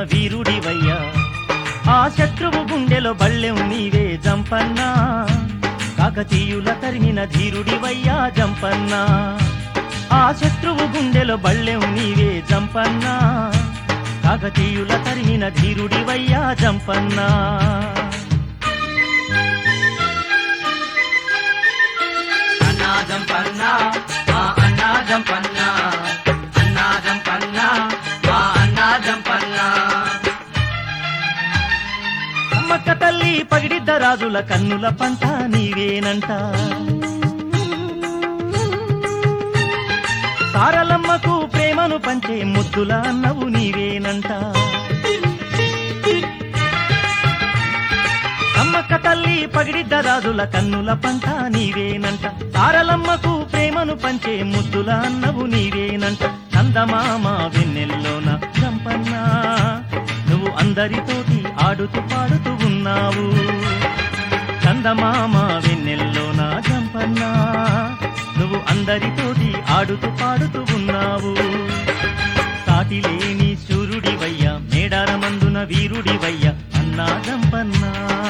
వీరుడివయ్యా ఆ శత్రువు గుండెలో బళ్ళెం నీవే జంపన్నా కాకతీయుల తరిమిన ధీరుడివయ్యా జంపన్నా ఆ శత్రువు గుండెలో బళ్ళెం నీవే జంపన్నా కాకతీయుల తరిమిన ధీరుడివయ్యా జంపన్నా అన్నాదం పన్నా మా అన్నాదం పన్నా అన్నాదం పన్నా మా అన్నాదం పన్నా అమ్మక్క తల్లి పగిడిద్ద రాజుల కన్నుల పంట నీవేనంట సారలమ్మకు ప్రేమను పంచే ముద్దుల అన్నవు నీవేనంట అమ్మక్క తల్లి పగిడిద్ద రాజుల కన్నుల పంట నీవేనంట సారలమ్మకు ప్రేమను పంచే ముద్దుల అన్నవు నీవేనంట చందమామ వెన్నెల్లోన చంపన్నా నువ్వు అందరితోటి ఆడుతూ పాడుతూ ఉన్నావు చందమామ వెన్నెల్లోన చంపన్నా నువ్వు అందరితోటి ఆడుతూ పాడుతూ ఉన్నావు సాటి లేని సూర్యుడివయ్య మేడారమందున వీరుడివయ్య అన్నా జంపన్నా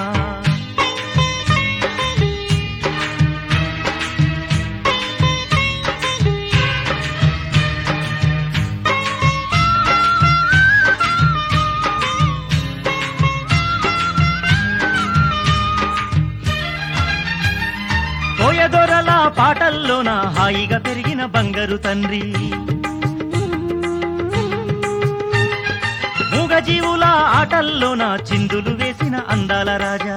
కోయదొరల పాటల్లోన హాయిగా పెరిగిన బంగారు తండ్రి మూగజీవుల ఆటల్లోన చిందులు వేసిన అందాల రాజా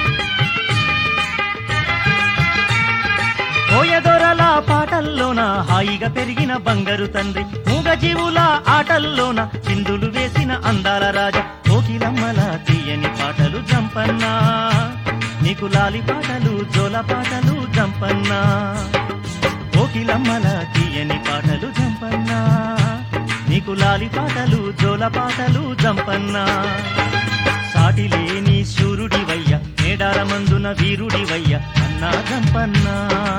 కోయదొరల పాటల్లోన హాయిగా పెరిగిన బంగారు తండ్రి మూగజీవుల ఆటల్లోన చిందులు వేసిన అందాల రాజా కోకిలమ్మల తీయని పాటలు జంపన్నా నీకు లాలి పాటలు జోల పాటలు జంపన్నా కోకిలమ్మల తీయని పాటలు జంపన్నా నీకు లాలి పాటలు జోల పాటలు జంపన్నా సాటి లేని శూరుడివయ్య మేడారమందున వీరుడివయ్య అన్నా జంపన్నా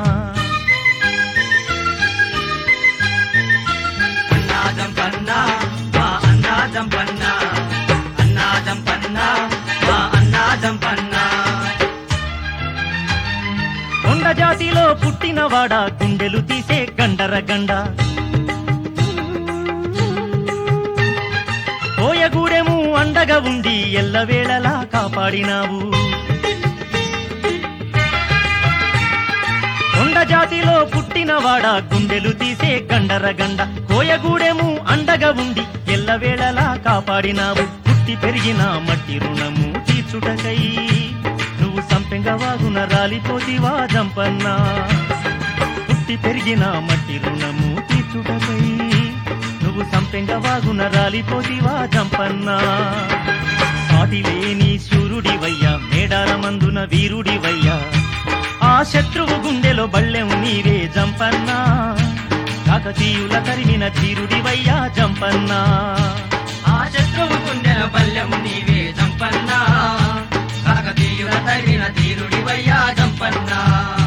అన్నాదం పన్నా మా అన్నాదం పన్నా అన్నాదం పన్నా మా అన్నాదం పన్నా కొండ జాతిలో పుట్టినవాడా గుండెలు తీసే గండర గండ కోయగూడెము అండగా ఉండి ఎల్లవేళలా కాపాడినావు కొండ జాతిలో పుట్టినవాడా గుండెలు తీసే గండర గండ కోయగూడెము అండగా ఉండి ఎల్లవేళలా కాపాడినావు పుట్టి పెరిగిన మట్టి రుణము తీర్చుటకై నువ్వు సంపెంగ వాగున రాలిపోతివా జంపన్నా పుట్టి పెరిగిన మట్టి రుణము తీర్చుటకై నువ్వు సంపెంగ వాగున రాలిపోతివా జంపన్నా సాటి లేని శూరుడివయ్యా మేడారమందున వీరుడివయ్యా ఆ శత్రువు గుండెలో బళ్ళెం నీవే జంపన్నా కాకతీయుల తరిమిన ధీరుడివయ్యా జంపన్నా ఆ శత్రువు గుండెల బల్యం నీవే జంపన్నా కాకతీయుల తరిమిన తీరుడివయ్యా జంపన్నా